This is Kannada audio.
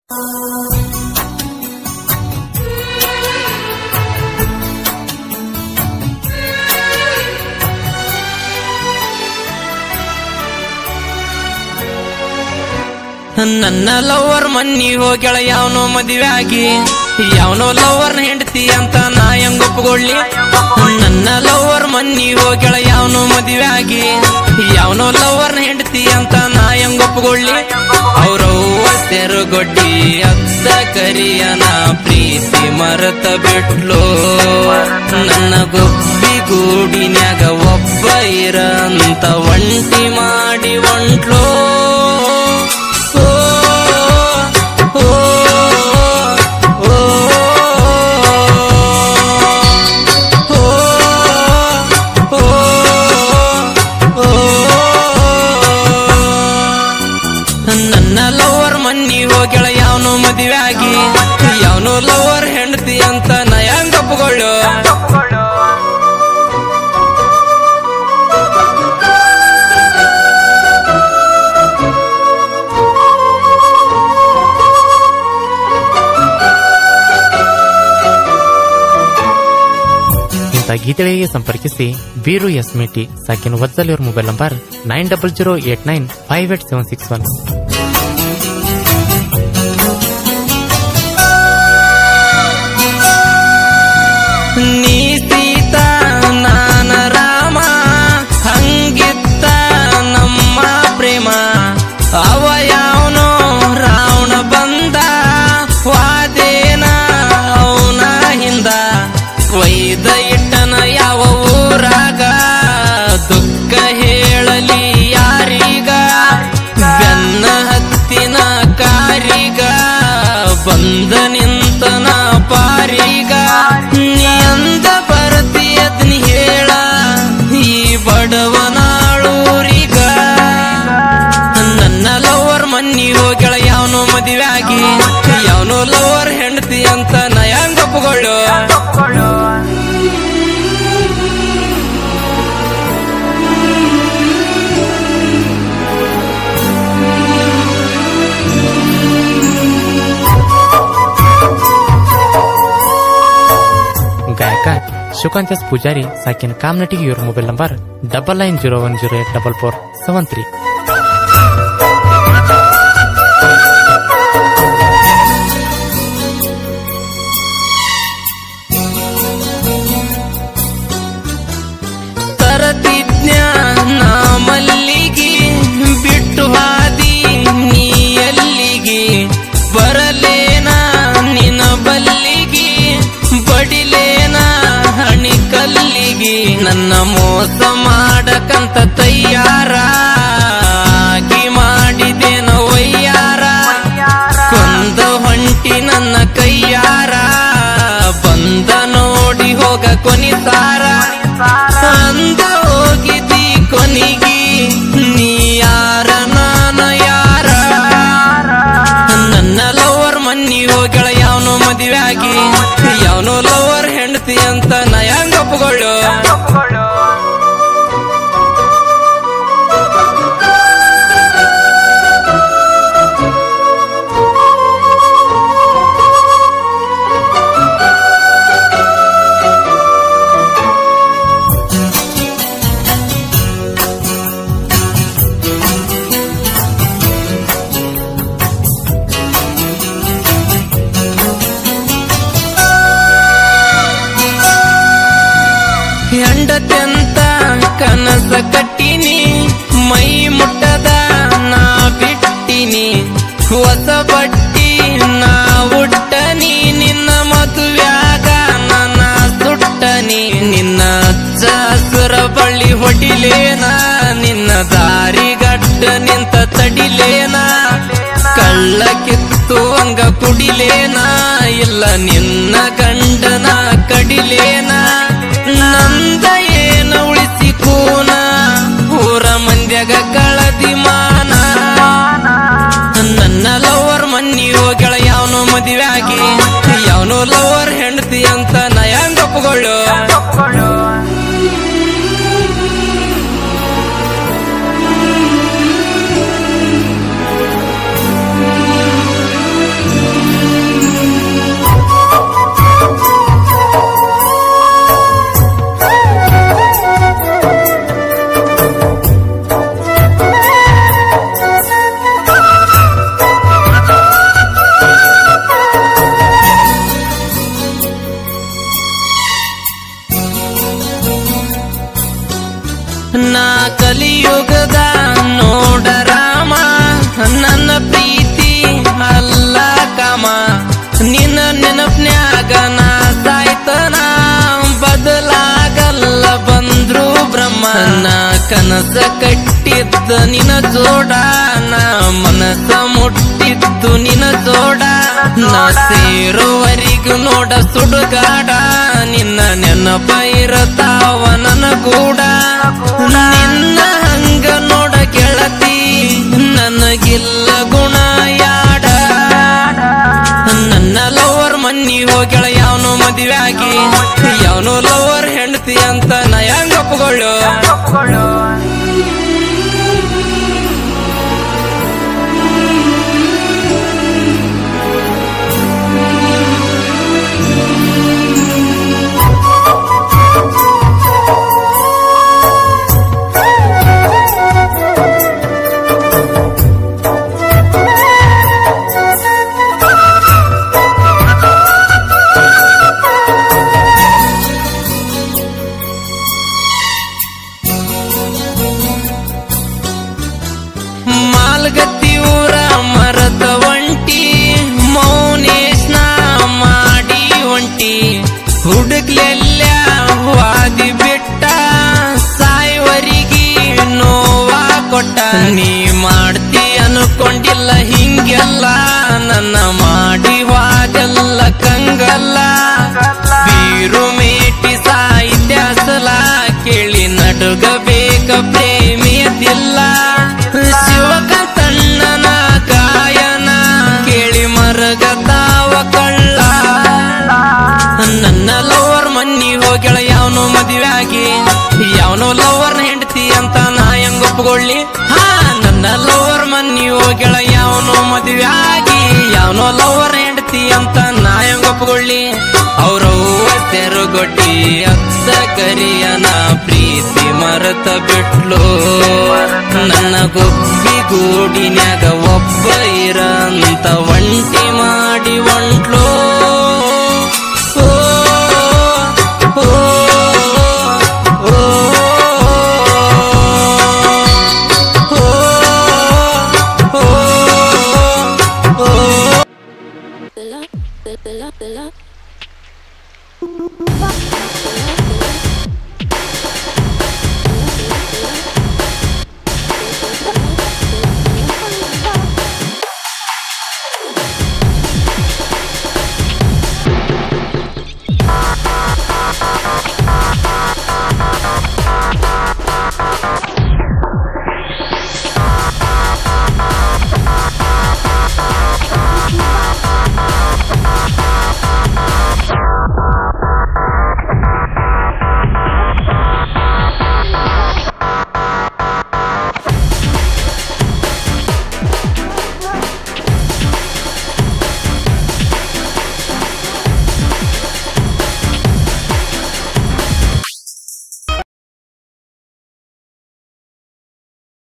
ನನ್ನ ಲವರ್ ಮನ್ನಿ ಹೋಗ್ಯಾಳ ಯಾವನೋ ಮದುವೆ ಆಗಿ ಯಾವನೋ ಲವರ್ನ ಹೆಂಡತಿ ಅಂತ ನಾ ಹೆಂಗ್ ಒಪ್ಕೊಳ್ಳಿ ನನ್ನ ಲವರ್ ಮನ್ನಿ ಹೋಗ್ಯಾಳ ಯಾವನೋ ಮದುವೆ ಆಗಿ ಯಾವನೋ ಲವರ್ನ ಹೆಂಡತಿ ಅಂತ ನಾ ಹೆಂಗ್ ಒಪ್ಕೊಳ್ಳಿ ಅವ್ರವ್ವ ತೆರುಗೊಡ್ಡಿ ಅತ್ತ ಕರಿಯನ ಪ್ರೀತಿ ಮರತ ಬಿಟ್ಲು ನನ್ನ ಗೊಬ್ಬಿ ಗೂಡಿನ್ಯಾಗ ಒಬ್ಬ ಇರಂತ ಒಂಟಿ ಮಾಡಿ ಒಂಟ್ಲೋ ಓ, ಓ, ಓ, ಓ, ಓ, ನನ್ನ ಲವರ್ ಮನ್ನಿ ಹೋಗ್ಯಾಳ ಯಾವನೋ ಮದುವೆ ಆಗಿ ಯಾವನೋ ಲವರ್ ಹೆಂಡತಿ ಅಂತ ನಯಾಂಗ ಒಪ್ಕೊಳ್ಳು ಇಂಥ ಗೀತೆಗಳಿಗೆ ಸಂಪರ್ಕಿಸಿ ಬೀರು ಎಸ್ಮಿಟಿ ಸಾಕಿನ ವತ್ಸಲ್ ಇವರ mobile number nine double zero eight nine five eight seven six one ನೀ ಸೀತಾ ನಾನ ರಾಮ ಹಂಗಿತ್ತ ನಮ್ಮ ಪ್ರೇಮ ಅವ ಯಾವನೋ ರಾವಣ ಬಂದ ವಾದೇನ ಅವನ ಹಿಂದ ವೈದ ಇಟ್ಟನ ಯಾವ ಊರಾಗ ದುಃಖ ಹೇಳಲಿ ಯಾರೀಗ ಬೆನ್ನ ಹತ್ತಿನ ಕಾರಿಗ ಬಂದ ನಿಂತನ ಪಾರಿಗ ನೀ ಅಂದ ಬರತಿಯದ್ ನೀ ಹೇಳ ಈ ಬಡವನಾಳೂರಿಗ ನನ್ನ ಲವರ್ ಮನ್ನಿ ಹೋಗ್ಯಾಳ ಯಾವನೋ ಮದುವೆ ಆಗಿ ಯಾವನೋ ಲವರ್ ಹೆಂಡತಿ ಅಂತ ನಯಾಂಗ ಒಪ್ಕೊಳ್ಳು ಗಾಯಕ ಶಿವಕಾಂತ್ ಎಸ್ ಪೂಜಾರಿ ಸಾಕಿನ ಕಾಮನಟಿಗೆ ಇವರ mobile number double nine zero one zero eight double four seven three ತರತಿಜ್ಞ ನಾ ಮಲ್ಲಿಗಿ ಬಿಟ್ಟು ಹಾದಿ ನೀ ಎಲ್ಲಿಗಿ ಬರಲೇನ ನಿನ ಬಲ್ಲಿಗಿ ಬಡಿಲೇನ ಹಣಿ ಕಲ್ಲಿಗಿ ನನ್ನ ಮೋಸ ಮಾಡಕಂತ ತಯ್ಯಾರ ಆಗಿ ಮಾಡಿದೇನ ವಯ್ಯಾರ ಕೊಂದ ಹೊಂಟಿ ನನ್ನ ಕೈಯಾರ ಬಂದ ನೋಡಿ ಹೋಗ ಕೊನಿಸಾರ ಅಂದ ಹೋಗಿದ್ದಿ ಕೊನಿಗಿ ನೀ ಯಾರ ನಾನ ಯಾರ ನನ್ನ ಲವರ್ ಮನ್ನಿ ಹೋಗ್ಯಾಳ ಯಾವನೋ ಮದುವೆ ಆಗಿ ಯಾವನೋ ಲವರ್ ಹೆಂಡತಿ ಅಂತ ನಯಾಂಗ ಒಪ್ಕೊಳ್ಳು ಹೆಂಡತೆಂತ ಕನಸ ಕಟ್ಟಿನಿ ಮೈ ಮುಟ್ಟದ ನಾ ಬಿಟ್ಟಿನಿ ಹೊಸ ಬಟ್ಟಿ ನಾ ಉಟ್ಟನಿ ನಿನ್ನ ಮದುವ್ಯಾಗ ನನ್ನ ಸುಟ್ಟನಿ ನಿನ್ನ ಹಚ್ಚ ಹಸುರ ಬಳ್ಳಿ ಹೊಡಿಲೇನ ನಿನ್ನ ದಾರಿಗಡ್ಡ ನಿಂತ ತಡಿಲೇನ ಕಳ್ಳ ಕಿತ್ತು ಹಂಗ ಕುಡಿಲೇನ ಇಲ್ಲ ನಿನ್ನ ಗಂಡನ ಕಡಿಲೇನ ನಂದ ಏನ ಉಳಿಸಿ ಕೂನ ಊರ ಮಂದ್ಯಾಗ ಕಳದಿ ಮಾನ ನನ್ನ ಲವರ್ ಮನ್ನಿ ಹೋಗ್ಯಾಳ ಯಾವನೋ ಮದುವೆ ಆಗಿ ಯಾವನೋ ಲವರ್ ಹೆಂಡತಿ ಅಂತ ನಯಾಂಗ ಒಪ್ಕೊಳ್ಳು ಮನಸ ಕಟ್ಟಿದ್ದ ನಿನ ಜೋಡ ನಾ ಮನಸ ಮುಟ್ಟಿದ್ದು ನಿನ ಜೋಡ ನಾ ಸೇರುವರಿಗೂ ನೋಡ ಸುಡುಗಾಡ ನಿನ್ನ ನೆನಪ ಇರತಾವ ನನ್ನ ಕೂಡ ನಿನ್ನ ಹಂಗ ನೋಡ ಗೆಳತಿ ನನಗಿಲ್ಲ ಗುಣ ಯಾಡ ನನ್ನ ಲವರ್ ಮನ್ನಿ ಹೋಗ್ಯಾಳ ಯಾವನು ಮದುವೆ ಆಗಿ ಯಾವನು ಲವರ್ ಹೆಂಡತಿ ಅಂತ ನಾ ಹೆಂಗ್ ಒಪ್ಕೊಳ್ಳು ಮಾಲ್ಗತ್ತಿ ಊರ ಮರದ ಒಂಟಿ ಮೌನೇಶ್ನ ಮಾಡಿ ಒಂಟಿ ಹುಡುಗ್ಲೆಲ್ಲ ವಾದಿ ಬಿಟ್ಟ ಸಾಯ್ವರಿಗಿ ನೋವಾ ಕೊಟ್ಟ ನೀ ಮಾಡ್ತಿ ಅನ್ಕೊಂಡಿಲ್ಲ ಹಿಂಗೆಲ್ಲ ನನ್ನ ಮಾಡಿ ವಾದೆಲ್ಲ ಕಂಗಲ್ಲ ಬೀರು ಮೇಟಿ ಸಾಹಿತ್ಯಾಸಲ ಕೇಳಿ ನಡುಗಬೇಕ ಪ್ರೇಮಿಯದಿಲ್ಲ ಶಿವಕಂತಣ್ಣನ ಗಾಯನ ಕೇಳಿ ಮರಗತಾವ ಕಳ್ಳ ನನ್ನ ಲವರ್ ಮನ್ನಿ ಹೋಗ್ಯಾಳ ಯಾವನು ಮದುವೆ ಆಗಿ ಯಾವನೋ ಲವರ್ ಹೆಂಡತಿ ಅಂತ ನಾ ಹೆಂಗ್ ಒಪ್ಕೊಳ್ಳಿ ಹಾ ನನ್ನ ಲವರ್ ಮನ್ನಿ ಹೋಗ್ಯಾಳ ಯಾವನೋ ಮದುವೆ ಆಗಿ ಯಾವನೋ ಲವರ್ ಹೆಂಡತಿ ಅಂತ ನಾ ಹೆಂಗ್ ಒಪ್ಕೊಳ್ಳಿ ಅವ್ರವ್ವ ತೆರುಗೊಟ್ಟಿ ಅತ್ತ ಕರಿಯನ ಪ್ರೀತಿ ಮರತ ಬಿಟ್ಲು ನನ್ನ ಗುಬ್ಬಿ ಗೂಡಿನ್ಯಾಗ ಒಬ್ಬ ಇರಂತ ಒಂಟಿ ಮಾಡಿ ಒಂಟ್ಲು ಓ, ಓ, ಓ, ಓ, ಓ, ಓ. the love, the, the love, the love.